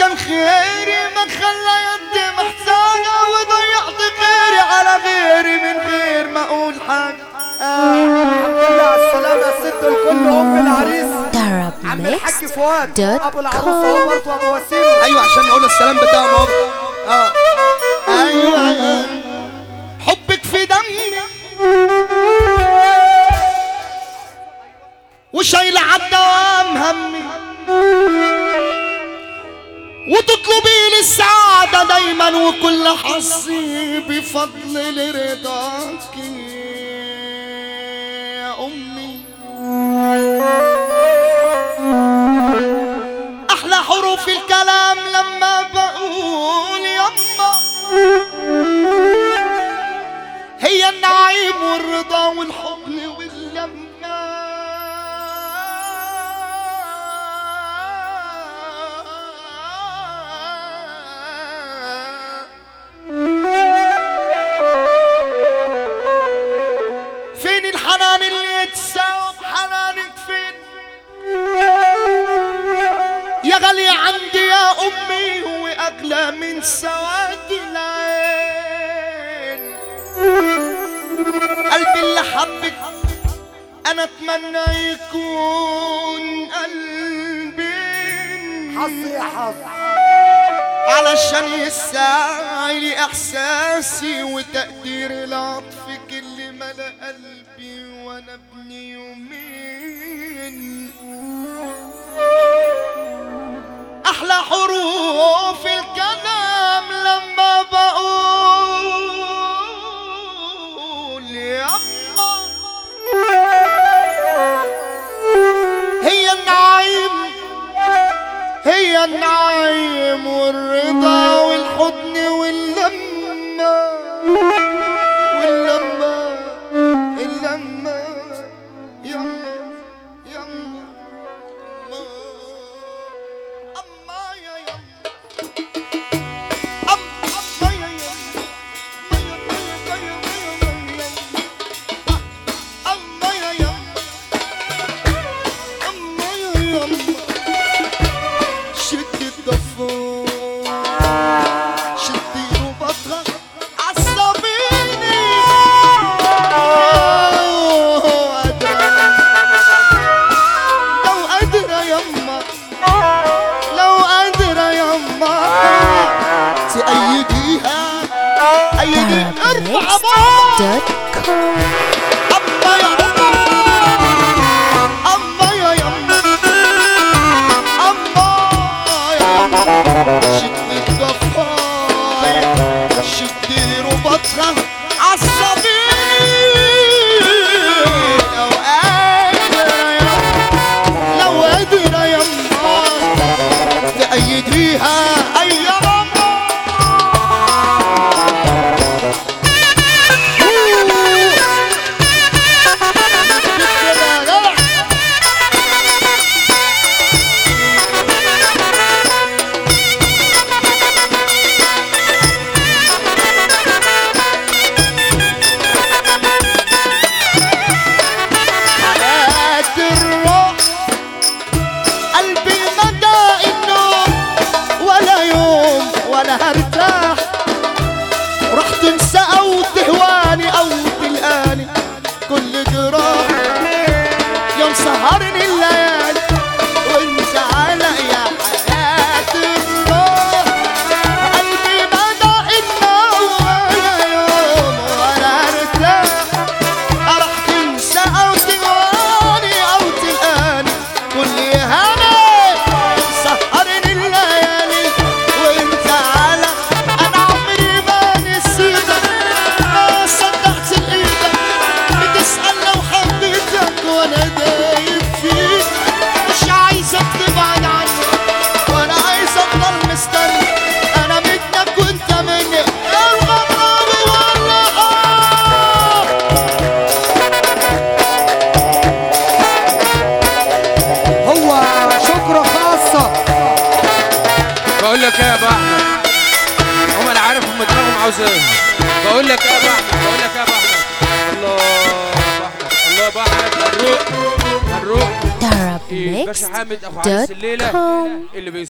كان خيري ما خلى يدي محتاجة وضيعت غيري على غيري من غير ما اقول حاجة الحمد لله على السلامة يا ست الكل أم العريس عم الحاج Darab فؤاد Mixed أبو العروسة عمرت وأبو وسيم ايوه عشان نقول السلام بتاعهم اهو اه ايوه حبك في دمي وشايلة عالدوام همي وتطلبي لي السعادة دايما وكل حظي بفضل رضاك يا أمي احلى حروف الكلام لما بقول يما هي النعيم والرضا والحضن واللمة فين الحنان اللي يتساوى بحنانك فين يا غالية عندي يا أمي هو أغلى من سواد العين قلبي اللي حبك أنا أتمنى يكون قلبي حظ يا حظ علشان يسعى لي إحساسي وتقدير لطفك اللي ملا قلبي وأنا ابن يومين احلى حروف الكلام لما بقول يما هي النعيم هي النعيم والرضا والحضن واللمة واللمة اللمة يما يما أما يا يما أم أما يا يما ميا ميا ميا ميا ميا أما يا يما أما يا يما شد الضفور شدي ربطها عصبيني لو قادرة يما لو قادرة يما تأيديها أيدي ارفع بابا أما يا أما يا يما أما يا يما شدي الضفاير شدي ربطها عصبيني لو قادرة يما لو قادرة يما تأيديها أي يما حياة الروح قلبي مدى النوم ولا يوم ولا هرتاح راح تنسى او تهواني او تلقاني كل جراح يوم سهرني الليالي وانت على يا حياة الروح قلبي مدى النوم ولا يوم ولا هرتاح راح تنسى او تغاني او تلقاني كل هنا سهرني الليالي وانت على انا عمري ما نسيتك ما صدقت الايدك بتسأل لو حبيتك وانا دايب فيك مش عايزك تبعد عني وانا عايز افضل مستني انا منك وانت مني الغرام ولا آه هو شكرا خاصة بقول لك ايه يا ابو احمد هم انا عارف هم دماغهم عاوز ايه بقول لك ايه يا ابو احمد بقول لك ايه يا ابو احمد الله يا ابو احمد الله يا ابو احمد هنروح هنروح Darab إيه، باشا حامد ابو عريس الليله Mixed.com اللي بيس